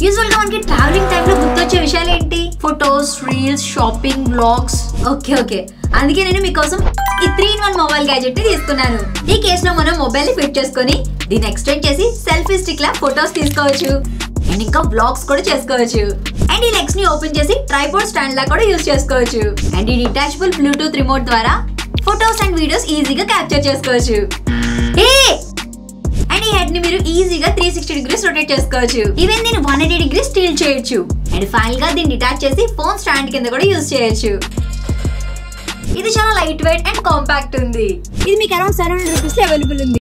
usual గా మనకి travelling time లో గుర్తొచ్చే విషయాలు ఏంటి photos reels shopping vlogs okay okay అందుకే నేను మీకోసం ఈ three in one mobile gadget ని తీసుకున్నాను ఈ కేసులో మనం మొబైల్ ని ఫిట్ చేసుకొని దీన్ని ఎక్స్టెండ్ చేసి సెల్ఫీ స్టిక్ లా ఫొటోస్ తీసుకోవచ్చు అండ్ ఇంకా బ్లాగ్స్ కూడా చేసుకోవచ్చు అండ్ ఈ లెగ్స్ ని ఓపెన్ చేసి ట్రైపోర్డ్ స్టాండ్ లా కూడా యూస్ చేసుకోవచ్చు అండ్ ఈ డిటాచబుల్ బ్లూటూత్ రిమోట్ ద్వారా ఫొటోస్ అండ్ వీడియోస్ ఈజీగా క్యాప్చర్ చేసుకోవచ్చు ఏ అండ్ ఈ హెడ్ ని మీరు ఈజీగా త్రీ సిక్స్టీ డిగ్రీస్ రొటేట్ చేసుకోవచ్చు ఈవెన్ దీన్ని వన్ ఎయిటీ డిగ్రీస్ స్టీల్ చేయొచ్చు అండ్ ఫైనల్ గా దీన్ని డిటాచ్ చేసి ఫోన్ స్టాండ్ కింద కూడా యూస్ చేయొచ్చు ఇది చాలా లైట్ వెయిట్ అండ్ కాంపాక్ట్ ఉంది ఇది మీకు around seven hundred rupees available ఉంది